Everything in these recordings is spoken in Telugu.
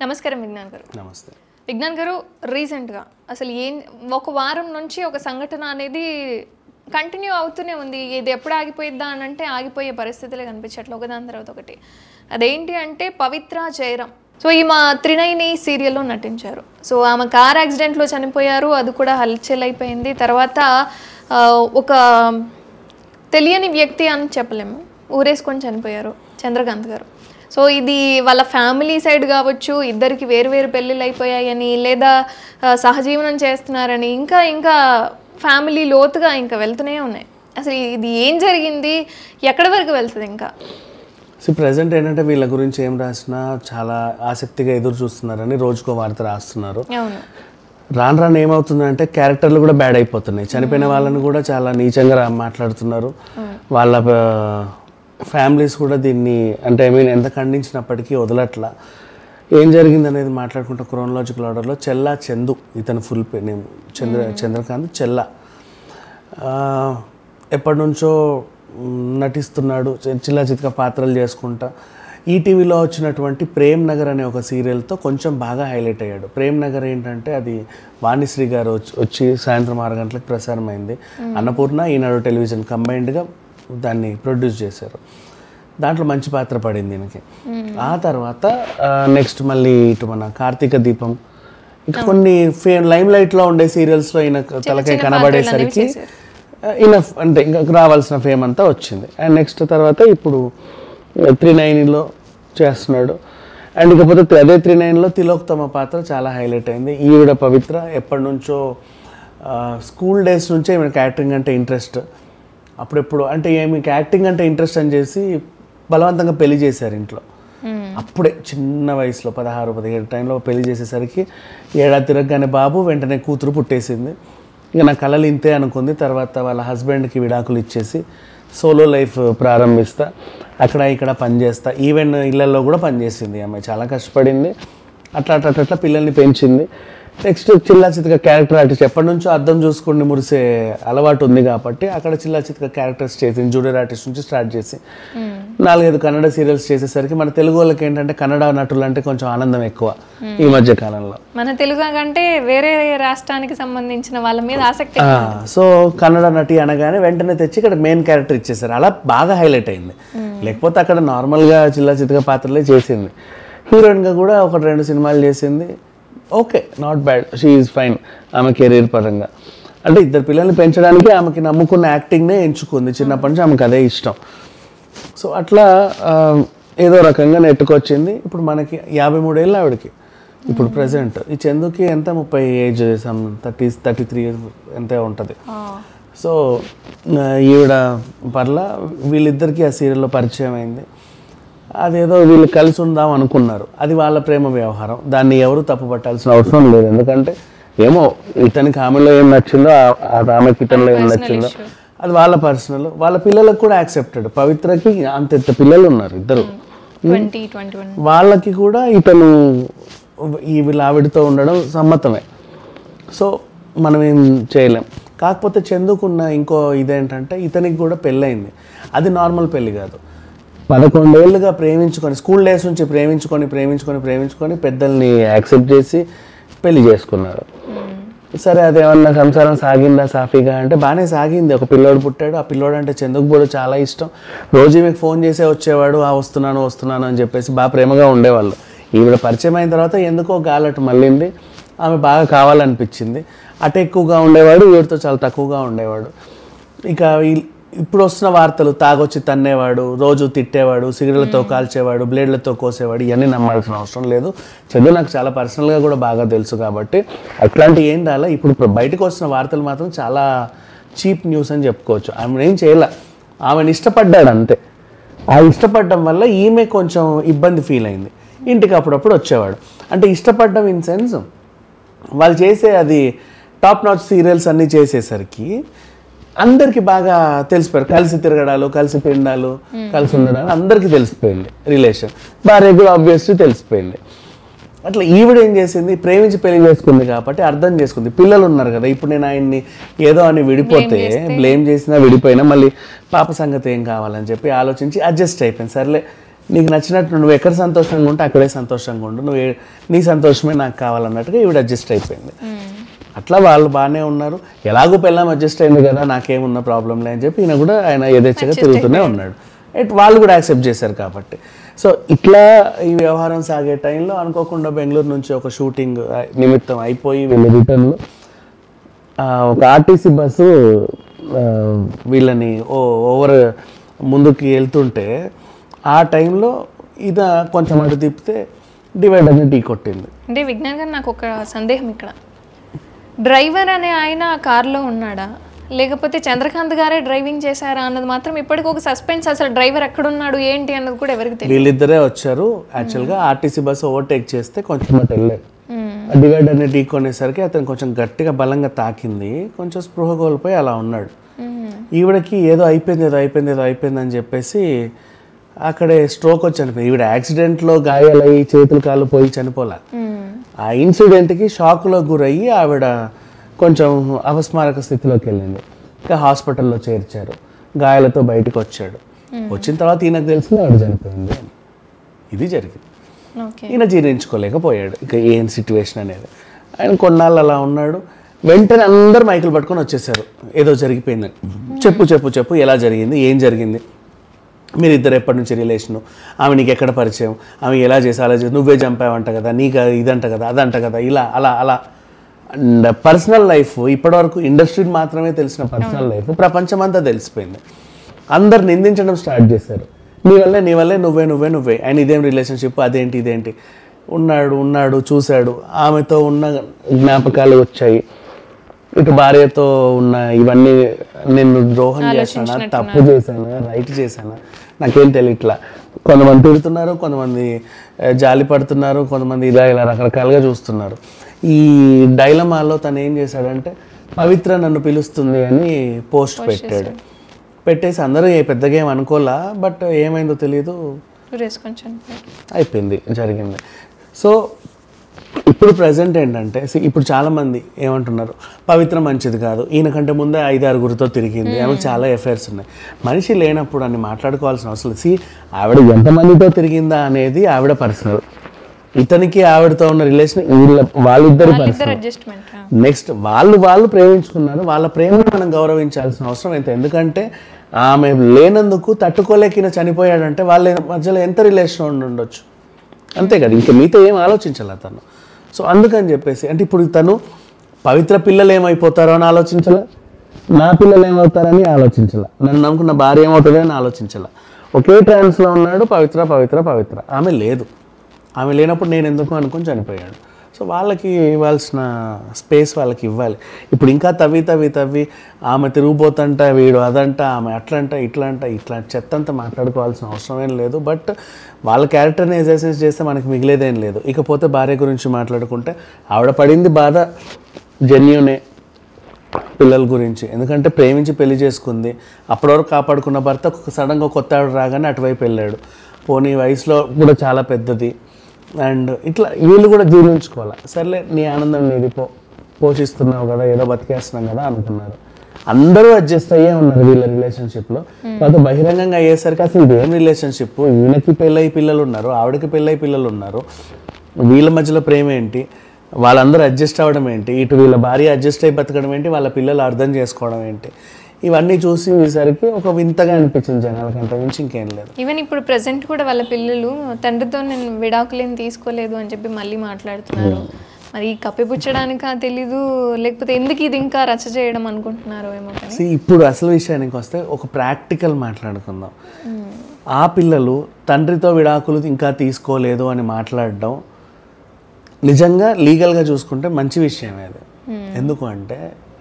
నమస్కారం విజ్ఞాన్ గారు నమస్తే విజ్ఞాన్ గారు రీసెంట్గా అసలు ఏం ఒక వారం నుంచి ఒక సంఘటన అనేది కంటిన్యూ అవుతూనే ఉంది ఇది ఎప్పుడు ఆగిపోయిద్దా అని అంటే ఆగిపోయే పరిస్థితులే కనిపించట్లేదు ఒకదాని తర్వాత ఒకటి అదేంటి అంటే పవిత్ర జయరాం సో ఈమె త్రినైని సీరియల్లో నటించారు సో ఆమె కార్ యాక్సిడెంట్లో చనిపోయారు అది కూడా హల్చల్ అయిపోయింది తర్వాత ఆ, ఒక తెలియని వ్యక్తి అని చెప్పలేము ఊరేసుకొని చనిపోయారు చంద్రకాంత్ గారు సో ఇది వాళ్ళ ఫ్యామిలీ సైడ్ కావచ్చు ఇద్దరికి వేరు వేరు పెళ్ళిళ్ళు అయిపోయాయని లేదా ఆ, సహజీవనం చేస్తున్నారని ఇంకా ఇంకా ఫ్యామిలీ లోతుగా ఇంకా వెళ్తూనే ఉన్నాయి అసలు ఇది ఏం జరిగింది ఎక్కడి వరకు వెళ్తుంది ఇంకా సో ప్రజెంట్ ఏంటంటే వీళ్ళ గురించి ఏం రాసినా చాలా ఆసక్తిగా ఎదురు చూస్తున్నారని రోజుకో వార్త రాస్తున్నారు అవును రాను రాను ఏమవుతుందంటే క్యారెక్టర్లు కూడా బ్యాడ్ అయిపోతున్నాయి చనిపోయిన వాళ్ళని కూడా చాలా నీచంగా రా- మాట్లాడుతున్నారు వాళ్ళ ఫ్యామిలీస్ కూడా దీన్ని అంటే ఐ మీన్ ఎంత ఖండించినప్పటికీ వదలట్లా ఏం జరిగింది అనేది మాట్లాడుకుంటే క్రోనలాజికల్ ఆర్డర్లో చెల్లా చందు ఇతను ఫుల్ పే నేమ్ చంద్ర చంద్రకాంత్ చెల్లా ఆ, ఎప్పటి నుంచో మ్, నటిస్తున్నాడు చి- చిల్ల చితక పాత్రలు చేసుకుంటా ఈటీవీలో వచ్చినటువంటి ప్రేమ్ నగర్ అనే ఒక సీరియల్తో కొంచెం బాగా హైలైట్ అయ్యాడు ప్రేమ్ నగర్ ఏంటంటే అది వాణిశ్రీ గారు వచ్చి వచ్చి సాయంత్రం ఆరు గంటలకు ప్రసారం అయింది అన్నపూర్ణ ఈనాడు టెలివిజన్ కంబైన్డ్గా దాన్ని ప్రొడ్యూస్ చేశారు దాంట్లో మంచి పాత్ర పడింది ఈయనకి ఆ తర్వాత నెక్స్ట్ మళ్ళీ ఇటు మన కార్తీక దీపం ఇంకా కొన్ని ఫే లైమ్ లైట్లో ఉండే సీరియల్స్లో ఈయన తలకాయ కనబడేసరికి ఇనఫ్ అంటే ఇంకా రావాల్సిన ఫేమ్ అంతా వచ్చింది అండ్ నెక్స్ట్ తర్వాత ఇప్పుడు త్రీ నైన్లో చేస్తున్నాడు అండ్ ఇకపోతే తి- అదే త్రీ నైన్లో తిలోక్తమ పాత్ర చాలా హైలైట్ అయింది ఈవిడ పవిత్ర ఎప్పటి నుంచో స్కూల్ డేస్ నుంచే ఈమెకి యాక్టింగ్ అంటే ఇంట్రెస్ట్ అప్పుడెప్పుడు అంటే ఈమెకి యాక్టింగ్ అంటే ఇంట్రెస్ట్ అని చేసి బలవంతంగా పెళ్లి చేశారు ఇంట్లో అప్పుడే చిన్న వయసులో పదహారు పదిహేడు టైంలో పెళ్లి చేసేసరికి ఏడాది తిరగగానే బాబు వెంటనే కూతురు పుట్టేసింది ఇక నా కళలు ఇంతే అనుకుంది తర్వాత వాళ్ళ హస్బెండ్కి విడాకులు ఇచ్చేసి సోలో లైఫ్ ప్రారంభిస్తా అక్కడ ఇక్కడ పనిచేస్తా ఈవెన్ ఇళ్ళల్లో కూడా పనిచేసింది ఈ అమ్మాయి చాలా కష్టపడింది అట్లా అట్లా అట్లా అట్లా పిల్లల్ని పెంచింది నెక్స్ట్ చిల్లా చితక క్యారెక్టర్ ఆర్టిస్ట్ ఎప్పటి నుంచో అర్థం చూసుకుని మురిసే అలవాటు ఉంది కాబట్టి అక్కడ చిల్లా చితక క్యారెక్టర్స్ చేసింది జూనియర్ ఆర్టిస్ట్ నుంచి స్టార్ట్ చేసి నాలుగైదు కన్నడ సీరియల్స్ చేసేసరికి మన తెలుగు వాళ్ళకి ఏంటంటే కన్నడ నటులు అంటే కొంచెం ఆనందం ఎక్కువ ఈ మధ్య కాలంలో మన తెలుగు కంటే వేరే రాష్ట్రానికి సంబంధించిన వాళ్ళ మీద ఆసక్తి ఆ, సో కన్నడ నటి అనగానే వెంటనే తెచ్చి ఇక్కడ మెయిన్ క్యారెక్టర్ ఇచ్చేసారు అలా బాగా హైలైట్ అయింది లేకపోతే అక్కడ నార్మల్గా చిల్లా చితక పాత్రలే చేసింది హీరోయిన్గా కూడా ఒక రెండు సినిమాలు చేసింది okay not bad she is fine ఆమె కెరీర్ పరంగా అంటే ఇద్దరు పిల్లల్ని పెంచడానికి ఆమెకి నమ్ముకున్న యాక్టింగ్నే ఎంచుకుంది చిన్నప్పటి నుంచి ఆమెకు అదే ఇష్టం సో అట్లా ఆ, ఏదో రకంగా నెట్టుకొచ్చింది ఇప్పుడు మనకి యాభై మూడేళ్ళు ఆవిడకి ఇప్పుడు ప్రజెంట్ ఈ చందుకి ఎంత ముప్పై age some thirty thirty three ఎంతే ఉంటుంది సో ఆ, ఈవిడ పర్ల వీళ్ళిద్దరికీ ఆ సీరియల్లో పరిచయం అయింది అదేదో వీళ్ళు కలిసి ఉందాం అనుకున్నారు అది వాళ్ళ ప్రేమ వ్యవహారం దాన్ని ఎవరు తప్పు పట్టాల్సిన అవసరం లేదు ఎందుకంటే ఏమో ఇతనికి ఆమెలో ఏం నచ్చిందో ఆ- ఆ ఆమెకి ఇతనిలో ఏం నచ్చిందో అది వాళ్ళ పర్సనల్ వాళ్ళ పిల్లలకు కూడా యాక్సెప్టెడ్ పవిత్రకి అంత ఇంత పిల్లలు ఉన్నారు ఇద్దరు ట్వంటీ ట్వంటీ వన్ వాళ్ళకి కూడా ఇతను ఈ వీళ్ళ ఆవిడతో ఉండడం సమ్మతమే సో మనం ఏం చేయలేం కాకపోతే చందుకున్న ఇంకో ఇదేంటంటే ఇతనికి కూడా పెళ్ళయింది అది నార్మల్ పెళ్ళి కాదు పదకొండేళ్ళుగా ప్రేమించుకొని స్కూల్ డేస్ నుంచి ప్రేమించుకొని ప్రేమించుకొని ప్రేమించుకొని పెద్దల్ని యాక్సెప్ట్ చేసి పెళ్లి చేసుకున్నారు సరే అదేమన్నా సంసారం సాగిందా సాఫీగా అంటే బాగానే సాగింది ఒక పిల్లోడు పుట్టాడు ఆ పిల్లోడు అంటే చందుకు కూడా చాలా ఇష్టం రోజు మీకు ఫోన్ చేసే వచ్చేవాడు ఆ వస్తున్నాను వస్తున్నాను అని చెప్పేసి బాగా ప్రేమగా ఉండేవాళ్ళు ఈవిడ పరిచయం అయిన తర్వాత ఎందుకో గాలటు మళ్ళింది ఆమె బాగా కావాలనిపించింది అటు ఎక్కువగా ఉండేవాడు వీడితో చాలా తక్కువగా ఉండేవాడు ఇక ఈ- ఇప్పుడు వస్తున్న వార్తలు తాగొచ్చి తన్నేవాడు రోజు తిట్టేవాడు సిగరెట్లతో కాల్చేవాడు బ్లేడ్లతో కోసేవాడు ఇవన్నీ నమ్మాల్సిన అవసరం లేదు చదువు నాకు చాలా పర్సనల్గా కూడా బాగా తెలుసు కాబట్టి అట్లాంటి ఏం రాలే ఇప్పుడు ప్ర- బయటకు వస్తున్న వార్తలు మాత్రం చాలా చీప్ న్యూస్ అని చెప్పుకోవచ్చు ఆమె ఏం చేయలే ఆమెను ఇష్టపడ్డాడు అంతే ఆ ఇష్టపడడం వల్ల ఈమె కొంచెం ఇబ్బంది ఫీల్ అయింది ఇంటికి అప్పుడప్పుడు వచ్చేవాడు అంటే ఇష్టపడడం ఇన్ సెన్స్ వాళ్ళు చేసే అది టాప్ నాచ్ సీరియల్స్ అన్నీ చేసేసరికి అందరికి బాగా తెలిసిపోయారు కలిసి తిరగడాలు కలిసి పిండాలు కలిసి ఉండడాలు అందరికీ తెలిసిపోయింది రిలేషన్ భార్య కూడా ఆబ్వియస్లీ తెలిసిపోయింది అట్లా ఈవిడ ఏం చేసింది ప్రేమించి పెళ్లి చేసుకుంది కాబట్టి అర్థం చేసుకుంది పిల్లలు ఉన్నారు కదా ఇప్పుడు నేను ఆయన్ని ఏదో అని విడిపోతే బ్లేమ్ చేసినా విడిపోయినా మళ్ళీ పాప సంగతి ఏం కావాలని చెప్పి ఆలోచించి అడ్జస్ట్ అయిపోయింది సర్లే నీకు నచ్చినట్టు నువ్వు ఎక్కడ సంతోషంగా ఉంటే అక్కడే సంతోషంగా ఉండు నువ్వు ఏ- నీ సంతోషమే నాకు కావాలన్నట్టుగా ఈవిడ అడ్జస్ట్ అయిపోయింది అట్లా వాళ్ళు బాగానే ఉన్నారు ఎలాగో పెళ్ళాం అడ్జస్ట్ అయింది కదా నాకేమున్న ప్రాబ్లం లే అని చెప్పి ఈయన కూడా ఆయన యథేచ్ఛగా తిరుగుతూనే ఉన్నాడు ఎట్ వాళ్ళు కూడా యాక్సెప్ట్ చేశారు కాబట్టి సో ఇట్లా ఈ వ్యవహారం సాగే టైంలో అనుకోకుండా బెంగళూరు నుంచి ఒక షూటింగ్ నిమిత్తం అయిపోయి వీళ్ళు రిటర్న్లో ఒక ఆర్టీసీ బస్సు ఆ, వీళ్ళని ఓ ఓవర్ ముందుకి వెళ్తుంటే ఆ టైంలో ఇది కొంచెం అటు తిప్పితే డివైడర్ని ఢీ కొట్టింది అంటే విజ్ఞాన్ గారు నాకు ఒక సందేహం ఇక్కడ డ్రైవర్ అనే ఆయన ఆ కార్లో ఉన్నాడా లేకపోతే చంద్రకాంత్ గారే డ్రైవింగ్ చేశారా అన్నది మాత్రం ఇప్పటికి ఒక సస్పెన్స్ అసలు డ్రైవర్ ఎక్కడున్నాడు ఏంటి అన్నది కూడా ఎవరికి తెలియదు వీళ్ళిద్దరే వచ్చారు యాక్చువల్గా ఆర్టీసీ బస్సు ఓవర్టేక్ చేస్తే కొంచెం అటు వెళ్ళాడు ఆ డివైడర్ని ఢీ కొనేసరికి అతను కొంచెం గట్టిగా బలంగా తాకింది కొంచెం స్పృహ కోల్పోయి అలా ఉన్నాడు ఈవిడకి ఏదో అయిపోయింది ఏదో అయిపోయింది ఏదో అయిపోయింది అని చెప్పేసి అక్కడే స్ట్రోక్ వచ్చి చనిపోయింది ఈవిడ యాక్సిడెంట్లో గాయాలయ్యి చేతులు కాళ్ళు పోయి చనిపోలే ఆ ఇన్సిడెంట్కి షాక్లో గురయ్యి ఆవిడ కొంచెం అపస్మారక స్థితిలోకి వెళ్ళింది ఇంకా హాస్పిటల్లో చేర్చారు గాయాలతో బయటకు వచ్చాడు వచ్చిన తర్వాత ఈయనకు తెలిసింది ఆవిడ చనిపోయింది అని ఇది జరిగింది ఓకే ఈయన జీర్ణించుకోలేకపోయాడు ఇక ఏం సిచ్యువేషన్ అనేది ఆయన కొన్నాళ్ళు అలా ఉన్నాడు వెంటనే అందరు మైకులు పట్టుకొని వచ్చేసారు ఏదో జరిగిపోయిందని చెప్పు చెప్పు చెప్పు ఎలా జరిగింది ఏం జరిగింది మీరు ఇద్దరు ఎప్పటి నుంచి రిలేషను ఆమె నీకు ఎక్కడ పరిచయం ఆమె ఎలా చేసి అలా చేసి నువ్వే చంపావంట కదా నీకు ఇదంట కదా అదంట కదా ఇలా అలా అలా అండ్ పర్సనల్ లైఫ్ ఇప్పటివరకు ఇండస్ట్రీ మాత్రమే తెలిసిన పర్సనల్ లైఫ్ ప్రపంచమంతా తెలిసిపోయింది అందరు నిందించడం స్టార్ట్ చేశారు నీ వల్లే నీ వల్లే నువ్వే నువ్వే నువ్వే ఆయన ఇదేం రిలేషన్షిప్ అదేంటి ఇదేంటి ఉన్నాడు ఉన్నాడు చూశాడు ఆమెతో ఉన్న జ్ఞాపకాలు వచ్చాయి ఇటు భార్యతో ఉన్న ఇవన్నీ నేను ద్రోహం చేశానా తప్పు చేశానా రైట్ చేశానా నాకేం తెలియట్లా కొంతమంది తిడుతున్నారు కొంతమంది ఆ, జాలి పడుతున్నారు కొంతమంది ఇలా ఇలా రకరకాలుగా చూస్తున్నారు ఈ డైలమాలో తను ఏం చేశాడంటే పవిత్ర నన్ను పిలుస్తుంది అని పోస్ట్ పెట్టాడు పెట్టేసి అందరూ ఏ పెద్దగా ఏం అనుకోలా బట్ ఏమైందో తెలియదు వేసుకొని చనిపోయారు అయిపోయింది జరిగింది సో ఇప్పుడు ప్రజెంట్ ఏంటంటే see, ఇప్పుడు చాలా మంది ఏమంటున్నారు పవిత్ర మంచిది కాదు ఈయనకంటే ముందే ఐదు ఆరుగురితో తిరిగింది ఆమెకు చాలా ఎఫైర్స్ ఉన్నాయి మనిషి లేనప్పుడు అన్ని మాట్లాడుకోవాల్సిన అవసరం లేదు సి ఆవిడ ఎంతమందితో తిరిగిందా అనేది ఆవిడ పర్సనల్ ఇతనికి ఆవిడతో ఉన్న రిలేషన్ వీళ్ళ వాళ్ళిద్దరి ఇద్దరు పర్సనల్ అడ్జస్ట్మెంట్ నెక్స్ట్ వాళ్ళు వాళ్ళు ప్రేమించుకున్నారు వాళ్ళ ప్రేమను మనం గౌరవించాల్సిన అవసరం ఎంత ఎందుకంటే ఆమె లేనందుకు తట్టుకోలేకిన చనిపోయాడంటే వాళ్ళ మధ్యలో ఎంత రిలేషన్ ఉండి ఉండొచ్చు అంతే కదా ఇంకా మీతో ఏం ఆలోచించాలి తను సో అందుకని చెప్పేసి అంటే ఇప్పుడు తను పవిత్ర పిల్లలు ఏమైపోతారో అని ఆలోచించాల నా పిల్లలు ఏమవుతారని ఆలోచించాల నన్ను నమ్ముకున్న భార్య ఏమవుతుంది అని ఆలోచించాల ఒకే ట్రాన్స్లో ఉన్నాడు పవిత్ర పవిత్ర పవిత్ర ఆమె లేదు ఆమె లేనప్పుడు నేను ఎందుకు అనుకుని చనిపోయాడు సో వాళ్ళకి ఇవ్వాల్సిన స్పేస్ వాళ్ళకి ఇవ్వాలి ఇప్పుడు ఇంకా తవ్వి తవ్వి తవ్వి ఆమె తిరిగిపోతంట వీడు అదంట ఆమె అట్లంట ఇట్లంట ఇట్లా చెత్త అంతా మాట్లాడుకోవాల్సిన అవసరం ఏం లేదు బట్ వాళ్ళ క్యారెక్టర్ని ఎగ్జర్సైజ్ చేస్తే మనకి మిగిలేదేం లేదు ఇకపోతే భార్య గురించి మాట్లాడుకుంటే ఆవిడ పడింది బాధ జెన్యునే పిల్లల గురించి ఎందుకంటే ప్రేమించి పెళ్లి చేసుకుంది అప్పటి వరకు కాపాడుకున్న భర్త సడన్గా కొత్త ఆవిడ రాగానే అటువైపు వెళ్ళాడు పోనీ వయసులో కూడా చాలా పెద్దది అండ్ ఇట్లా వీళ్ళు కూడా జీర్ణించుకోవాలి సర్లే నీ ఆనందం నీది పో పోషిస్తున్నావు కదా ఏదో బతికేస్తున్నాం కదా అనుకున్నారు అందరూ అడ్జస్ట్ అయ్యే ఉన్నారు వీళ్ళ రిలేషన్షిప్లో కాదు బహిరంగంగా అయ్యేసరికి అసలు ఇదేం రిలేషన్షిప్ ఈయనకి పెళ్ళై పిల్లలు ఉన్నారు ఆవిడకి పెళ్ళై పిల్లలు ఉన్నారు వీళ్ళ మధ్యలో ప్రేమ ఏంటి వాళ్ళందరూ అడ్జస్ట్ అవ్వడం ఏంటి ఇటు వీళ్ళ భార్య అడ్జస్ట్ అయి బతకడం ఏంటి వాళ్ళ పిల్లలు అర్థం చేసుకోవడం ఏంటి ఇవన్నీ చూసేసరికి ఒక వింతగా అనిపించింది జనాలకి అంత మించి ఇంకేం లేదు ఈవెన్ ఇప్పుడు ప్రెసెంట్ కూడా వాళ్ళ పిల్లలు తండ్రితో నేను విడాకులేం తీసుకోలేదు అని చెప్పి మళ్ళీ మాట్లాడుతున్నారు మరి కప్పిపుచ్చడానికా తెలీదు లేకపోతే ఎందుకు ఇది ఇంకా రచ్చ చేయడం అనుకుంటున్నారో ఏమో కానీ See, ఇప్పుడు అసలు విషయానికి వస్తే ఒక ప్రాక్టికల్ మాట్లాడుకుందాం ఆ పిల్లలు తండ్రితో విడాకులు ఇంకా తీసుకోలేదు అని మాట్లాడడం నిజంగా లీగల్గా చూసుకుంటే మంచి విషయమే అది ఎందుకు అంటే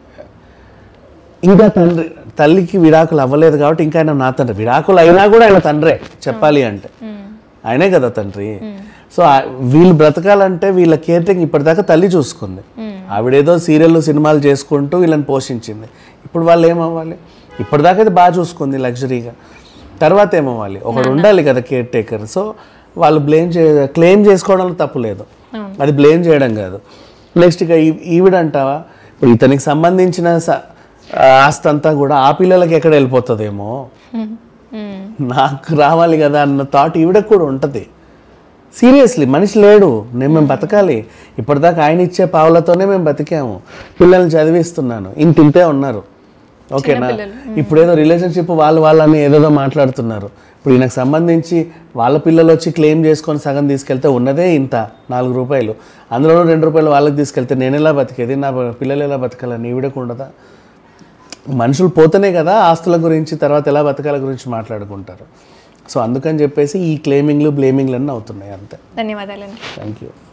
ఇంకా తండ్రి తల్లికి విడాకులు అవ్వలేదు కాబట్టి ఇంకా ఆయన నా తండ్రి విడాకులు అయినా కూడా ఆయన తండ్రే చెప్పాలి అంటే ఆయనే కదా తండ్రి సో ఆ- వీళ్ళు బ్రతకాలంటే వీళ్ళ కేర్ టేకింగ్ ఇప్పటిదాకా తల్లి చూసుకుంది ఆవిడేదో సీరియల్ సినిమాలు చేసుకుంటూ వీళ్ళని పోషించింది ఇప్పుడు వాళ్ళు ఏమవ్వాలి ఇప్పటిదాకా అయితే బాగా చూసుకుంది లగ్జరీగా తర్వాత ఏమవ్వాలి ఒకడు ఉండాలి కదా కేర్ టేకర్ సో వాళ్ళు బ్లేమ్ చే క్లెయిమ్ చేసుకోవడంలో తప్పు లేదు అది బ్లేమ్ చేయడం కాదు నెక్స్ట్ ఇక ఈ- ఈవిడంటావా ఇప్పుడు ఇతనికి సంబంధించిన స- ఆస్తి అంతా కూడా ఆ పిల్లలకి ఎక్కడ వెళ్ళిపోతుందేమో మ్మ్. మ్మ్. నాకు రావాలి కదా అన్న థాట్ ఈవిడకు కూడా ఉంటుంది సీరియస్లీ మనిషి లేడు నేను మేము బతకాలి ఇప్పటిదాకా ఆయన ఇచ్చే పావులతోనే మేము బతికాము పిల్లల్ని చదివిస్తున్నాను ఇంత ఇంతే ఉన్నారు ఓకేనా ఇప్పుడు ఏదో రిలేషన్షిప్ వాళ్ళు వాళ్ళని ఏదేదో మాట్లాడుతున్నారు ఇప్పుడు ఈయనకు సంబంధించి వాళ్ళ పిల్లలు వచ్చి క్లెయిమ్ చేసుకొని సగం తీసుకెళ్తే ఉన్నదే ఇంత నాలుగు రూపాయలు అందులో రెండు రూపాయలు వాళ్ళకి తీసుకెళ్తే నేను ఎలా బతికేది నా పిల్లలు ఎలా బతకాలని ఈవిడకు ఉండదా మనుషులు పోతేనే కదా ఆస్తుల గురించి తర్వాత ఎలా బతకాల గురించి మాట్లాడుకుంటారు సో అందుకని చెప్పేసి ఈ క్లెయిమింగ్లు బ్లేమింగ్లు అన్నీ అవుతున్నాయి అంతే ధన్యవాదాలండి థ్యాంక్ యూ